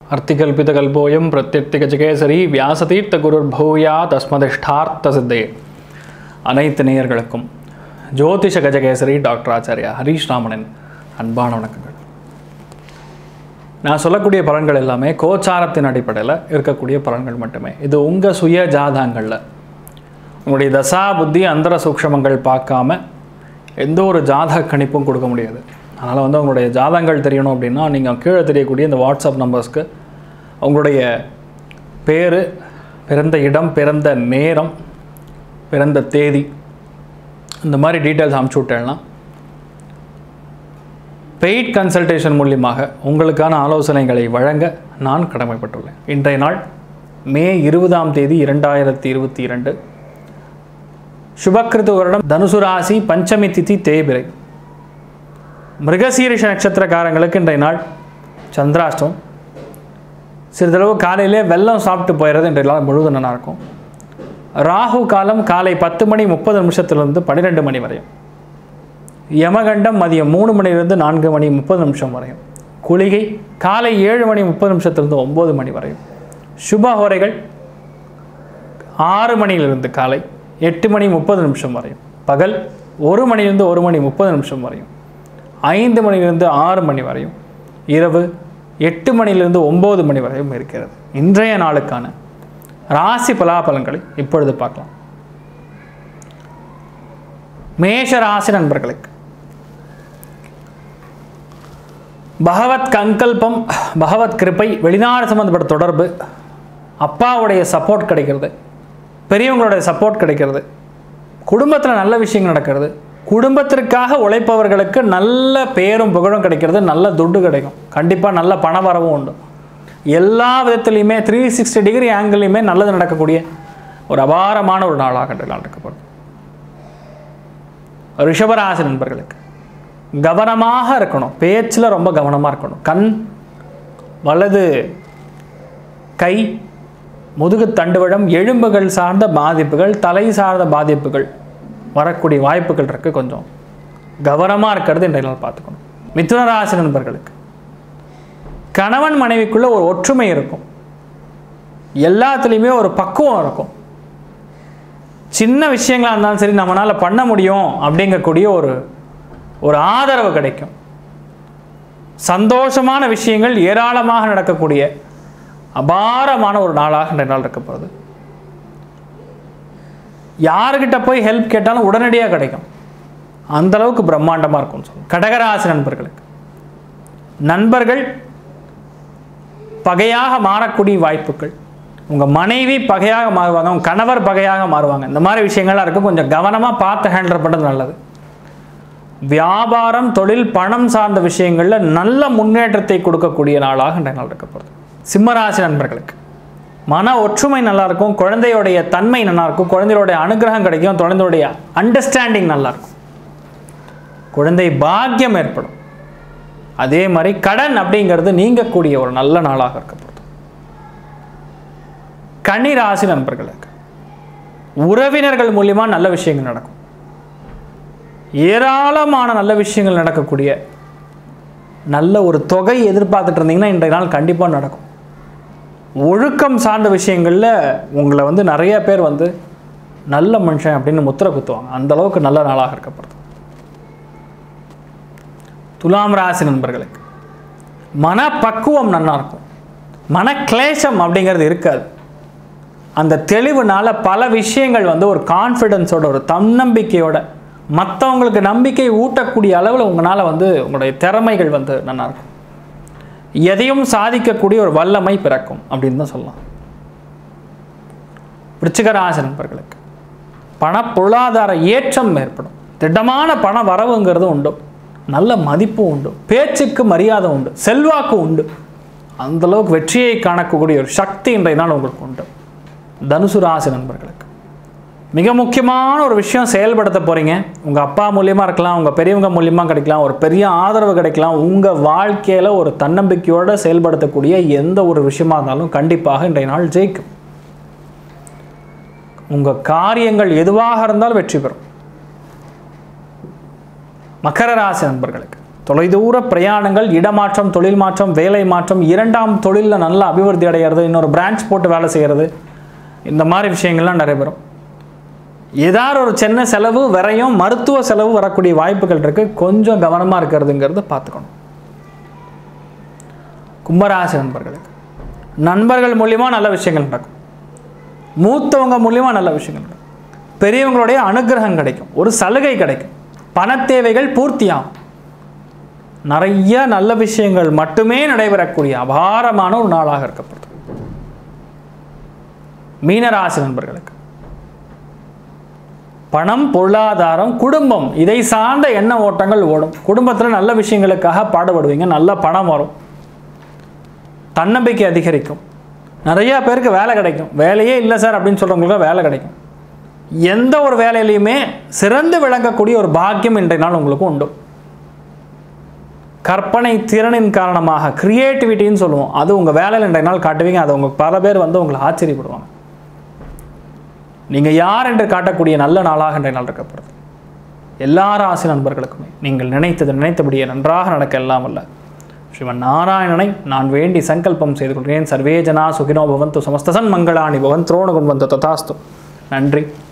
அர்த்திகல்பிதகல்போயம் பிரத்யர்த்திகஜகேசரி வியாசதீர்த்த குருர் பூயா தஸ்மதிஷ்டார்த்த சித்தே அனைத்து நேயர்களுக்கும் ஜோதிஷ கஜகேசரி டாக்டர் ஆச்சாரியா ஹரீஷ் ராமனின் அன்பான வணக்கங்கள் நான் சொல்லக்கூடிய பலன்கள் எல்லாமே கோச்சாரத்தின் அடிப்படையில் இருக்கக்கூடிய பலன்கள் மட்டுமே இது உங்கள் சுய ஜாதகங்களில் உங்களுடைய தசா புத்தி அந்தர சூக்ஷமங்கள் பார்க்காம எந்த ஒரு ஜாதக கணிப்பும் கொடுக்க முடியாது அதனால் வந்து உங்களுடைய ஜாதகங்கள் தெரியணும் அப்படின்னா நீங்கள் கீழே தெரியக்கூடிய இந்த வாட்ஸ்அப் நம்பர்ஸ்க்கு உங்களுடைய பேர் பிறந்த இடம் பிறந்த நேரம் பிறந்த தேதி இந்த மாதிரி டீட்டெயில்ஸ் அமுச்சு விட்டேன்னா பெய்ட் கன்சல்டேஷன் மூலியமாக உங்களுக்கான ஆலோசனைகளை வழங்க நான் கடமைப்பட்டுள்ளேன் இன்றைய நாள் மே இருபதாம் தேதி இரண்டாயிரத்தி இருபத்தி இரண்டு சுபக்கிருத்து வருடம் தனுசு ராசி பஞ்சமி திதி தேய்பிரை மிருகசீரிஷ நட்சத்திரக்காரங்களுக்கு இன்றைய நாள் சந்திராஷ்டம் சிறிதளவு காலையிலே வெல்லம் சாப்பிட்டு போயிடுறது இன்றைய நாள் முழுவதும் நல்லா இருக்கும் ராகு காலம் காலை பத்து மணி முப்பது நிமிஷத்துலேருந்து பன்னிரெண்டு மணி வரையும் யமகண்டம் மதியம் மூணு மணிலிருந்து நான்கு மணி முப்பது நிமிஷம் வரையும் குளிகை காலை ஏழு மணி முப்பது நிமிஷத்துலேருந்து ஒம்பது மணி வரையும் சுபஹோரைகள் ஆறு மணியிலிருந்து காலை எட்டு மணி முப்பது நிமிஷம் வரையும் பகல் ஒரு மணிலிருந்து ஒரு மணி முப்பது நிமிஷம் வரையும் ஐந்து மணிலிருந்து ஆறு மணி வரையும் இரவு எட்டு மணிலிருந்து ஒம்பது மணி வரையும் இருக்கிறது இன்றைய நாளுக்கான ராசி பலாபலன்களை இப்பொழுது பார்க்கலாம் மேஷ ராசி நண்பர்களுக்கு பகவத் கங்கல்பம் பகவத் கிருப்பை வெளிநாடு சம்மந்தப்பட்ட தொடர்பு அப்பாவுடைய சப்போர்ட் கிடைக்கிறது பெரியவங்களுடைய சப்போர்ட் கிடைக்கிறது குடும்பத்தில் நல்ல விஷயங்கள் நடக்கிறது குடும்பத்திற்காக உழைப்பவர்களுக்கு நல்ல பேரும் புகழும் கிடைக்கிறது நல்ல துட்டு கிடைக்கும் கண்டிப்பாக நல்ல பண வரவும் உண்டு எல்லா விதத்துலையுமே த்ரீ சிக்ஸ்டி டிகிரி ஆங்கிள்லையுமே நல்லது நடக்கக்கூடிய ஒரு அபாரமான ஒரு நாளாக இன்றைய நாள் இருக்கப்படுது ரிஷபராசி நண்பர்களுக்கு கவனமாக இருக்கணும் பேச்சில் ரொம்ப கவனமாக இருக்கணும் கண் வலது கை முதுகு தண்டுவடம் எலும்புகள் சார்ந்த பாதிப்புகள் தலை சார்ந்த பாதிப்புகள் வரக்கூடிய வாய்ப்புகள் இருக்கு கொஞ்சம் கவனமாக இருக்கிறது இன்றைய நாள் பார்த்துக்கணும் மிதுன ராசி நண்பர்களுக்கு கணவன் மனைவிக்குள்ள ஒரு ஒற்றுமை இருக்கும் எல்லாத்துலேயுமே ஒரு பக்குவம் இருக்கும் சின்ன விஷயங்களாக இருந்தாலும் சரி நம்மளால் பண்ண முடியும் அப்படிங்கக்கூடிய ஒரு ஒரு ஆதரவு கிடைக்கும் சந்தோஷமான விஷயங்கள் ஏராளமாக நடக்கக்கூடிய அபாரமான ஒரு நாளாக இன்றைய நாள் இருக்கப்படுது யாருக்கிட்ட போய் ஹெல்ப் கேட்டாலும் உடனடியாக கிடைக்கும் அந்த அளவுக்கு பிரம்மாண்டமாக இருக்கும்னு சொல்லுவோம் கடகராசி நண்பர்களுக்கு நண்பர்கள் பகையாக மாறக்கூடிய வாய்ப்புகள் உங்கள் மனைவி பகையாக மாறுவாங்க உங்கள் கணவர் பகையாக மாறுவாங்க இந்த மாதிரி விஷயங்கள்லாம் இருக்குது கொஞ்சம் கவனமாக பார்த்து ஹேண்டில் பண்ணுறது நல்லது வியாபாரம் தொழில் பணம் சார்ந்த விஷயங்களில் நல்ல முன்னேற்றத்தை கொடுக்கக்கூடிய நாளாக இன்றைய நாள் இருக்கப்படுது சிம்மராசி நண்பர்களுக்கு மன ஒற்றுமை நல்லாயிருக்கும் குழந்தையோடைய தன்மை நல்லாயிருக்கும் குழந்தையோடைய அனுகிரகம் கிடைக்கும் குழந்தையோடைய அண்டர்ஸ்டாண்டிங் நல்லாயிருக்கும் குழந்தை பாக்கியம் ஏற்படும் அதே மாதிரி கடன் அப்படிங்கிறது நீங்கக்கூடிய ஒரு நல்ல நாளாக இருக்கப்படுது கன்னி ராசி நண்பர்களுக்கு உறவினர்கள் மூலியமாக நல்ல விஷயங்கள் நடக்கும் ஏராளமான நல்ல விஷயங்கள் நடக்கக்கூடிய நல்ல ஒரு தொகை எதிர்பார்த்துட்டு இருந்தீங்கன்னா இன்றைய நாள் கண்டிப்பாக நடக்கும் ஒழுக்கம் சார்ந்த விஷயங்களில் உங்களை வந்து நிறைய பேர் வந்து நல்ல மனுஷன் அப்படின்னு முத்திரை குத்துவாங்க அந்த அளவுக்கு நல்ல நாளாக இருக்கப்படுது துலாம் ராசி நண்பர்களுக்கு மனப்பக்குவம் நல்லா இருக்கும் மனக்லேசம் அப்படிங்கிறது இருக்காது அந்த தெளிவுனால பல விஷயங்கள் வந்து ஒரு கான்ஃபிடென்ஸோட ஒரு தன்னம்பிக்கையோட மற்றவங்களுக்கு நம்பிக்கை ஊட்டக்கூடிய அளவில் உங்களால் வந்து உங்களுடைய திறமைகள் வந்து நல்லா இருக்கும் எதையும் சாதிக்கக்கூடிய ஒரு வல்லமை பிறக்கும் அப்படின்னு தான் சொல்லலாம் விருச்சிகராசி நண்பர்களுக்கு பண பொருளாதார ஏற்றம் ஏற்படும் திடமான பண வரவுங்கிறது உண்டு நல்ல மதிப்பும் உண்டு பேச்சுக்கு மரியாதை உண்டு செல்வாக்கு உண்டு அந்த அளவுக்கு வெற்றியை காணக்கூடிய ஒரு சக்தி இன்றைய நாள் உங்களுக்கு உண்டு தனுசு ராசி நண்பர்களுக்கு மிக முக்கியமான ஒரு விஷயம் செயல்படுத்த போகிறீங்க உங்கள் அப்பா மூலியமாக இருக்கலாம் உங்கள் பெரியவங்க மூலியமாக கிடைக்கலாம் ஒரு பெரிய ஆதரவு கிடைக்கலாம் உங்கள் வாழ்க்கையில் ஒரு தன்னம்பிக்கையோடு செயல்படுத்தக்கூடிய எந்த ஒரு விஷயமா இருந்தாலும் கண்டிப்பாக இன்றைய நாள் ஜெயிக்கும் உங்கள் காரியங்கள் எதுவாக இருந்தாலும் வெற்றி பெறும் மகர ராசி நண்பர்களுக்கு தொலைதூர பிரயாணங்கள் இடமாற்றம் தொழில் மாற்றம் வேலை மாற்றம் இரண்டாம் தொழிலில் நல்ல அபிவிருத்தி அடைகிறது இன்னொரு பிரான்ச் போட்டு வேலை செய்கிறது இந்த மாதிரி விஷயங்கள்லாம் நடைபெறும் ஏதாவது ஒரு சின்ன செலவு விரையும் மருத்துவ செலவு வரக்கூடிய வாய்ப்புகள் இருக்குது கொஞ்சம் கவனமாக இருக்கிறதுங்கிறது பார்த்துக்கணும் கும்பராசி நண்பர்களுக்கு நண்பர்கள் மூலியமாக நல்ல விஷயங்கள் நடக்கும் மூத்தவங்க மூலியமாக நல்ல விஷயங்கள் நடக்கும் பெரியவங்களுடைய அனுகிரகம் கிடைக்கும் ஒரு சலுகை கிடைக்கும் பணத் தேவைகள் பூர்த்தியாகும் நிறைய நல்ல விஷயங்கள் மட்டுமே நடைபெறக்கூடிய அபாரமான ஒரு நாளாக இருக்கப்படுது மீனராசி நண்பர்களுக்கு பணம் பொருளாதாரம் குடும்பம் இதை சார்ந்த எண்ண ஓட்டங்கள் ஓடும் குடும்பத்தில் நல்ல விஷயங்களுக்காக பாடுபடுவீங்க நல்ல பணம் வரும் தன்னம்பிக்கை அதிகரிக்கும் நிறையா பேருக்கு வேலை கிடைக்கும் வேலையே இல்லை சார் அப்படின்னு சொல்கிறவங்களுக்கு வேலை கிடைக்கும் எந்த ஒரு வேலையிலையுமே சிறந்து விளங்கக்கூடிய ஒரு பாக்கியம் இன்றைய நாள் உங்களுக்கு உண்டு கற்பனை திறனின் காரணமாக கிரியேட்டிவிட்டின்னு சொல்லுவோம் அது உங்கள் வேலையில் இன்றைய நாள் காட்டுவீங்க அது உங்களுக்கு பல பேர் வந்து உங்களை ஆச்சரியப்படுவாங்க நீங்கள் யார் என்று காட்டக்கூடிய நல்ல நாளாக இன்றைய நாள் இருக்கப்படுது எல்லா ராசி நண்பர்களுக்குமே நீங்கள் நினைத்தது நினைத்தபடியே நன்றாக நடக்க எல்லாம் அல்ல ஸ்ரீமன் நாராயணனை நான் வேண்டி சங்கல்பம் செய்து கொள்கிறேன் சர்வே ஜனா சுகினோ பவந்து சமஸ்தசன் மங்களாணி பவன் துரோணகுண்வந்த ததாஸ்து நன்றி